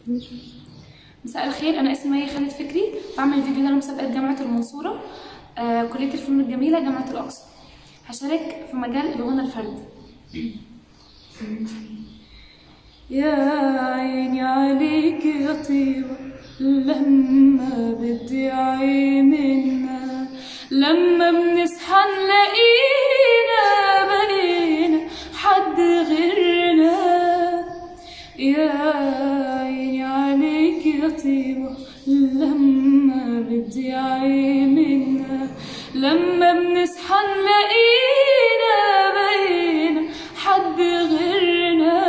مساء الخير انا اسمي مي خالد فكري بعمل فيديو ده لمسابقه جامعه المنصوره آه، كليه الفنون الجميله جامعه الاقصى هشارك في مجال الغنى الفردي يا عيني عليك يا طيبة لما بدي عيننا لما بنصحى نلاقينا بقينا حد غيرنا يا عيني عليك يا طيبة لما بدي عيننا لما بنصحى نلاقينا بقينا حد غيرنا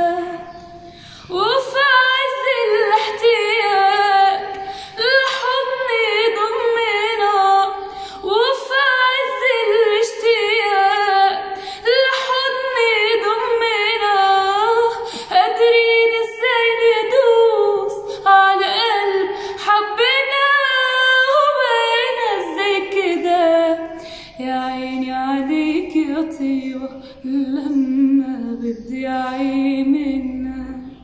وفي عز الاحتياج لحضن يضمنا وفي عز الاشتياق لحضن يضمنا قادرين ازاي ندوس على قلب حبنا وبقينا ازاي كده يا عيني عليك يا طيبة لما بدي عيننا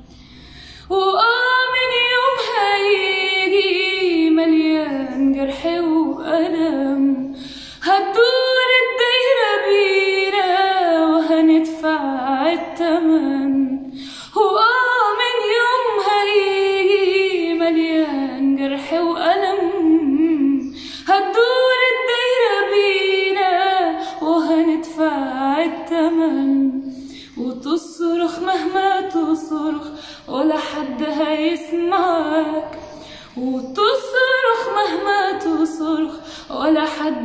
وآه من يوم هيجي مليان جرح وألم هتدور الدايرة بينا وهندفع التمن وآه من يوم هيجي مليان جرح وألم هتدور الدايرة بينا وهندفع التمن وتصرخ مهما تصرخ ولا حد هيسمعك وتصرخ مهما تصرخ ولا حد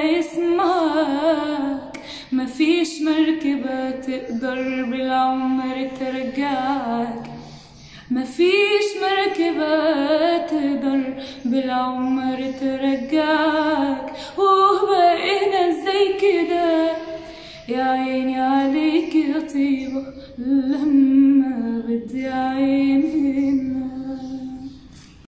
هيسمعك مفيش مركبة تقدر بالعمر ترجعك مفيش مركبة تقدر بالعمر ترجعك وبقينا ازاي كده يا عيني عليك يا طيبة لما بدي عين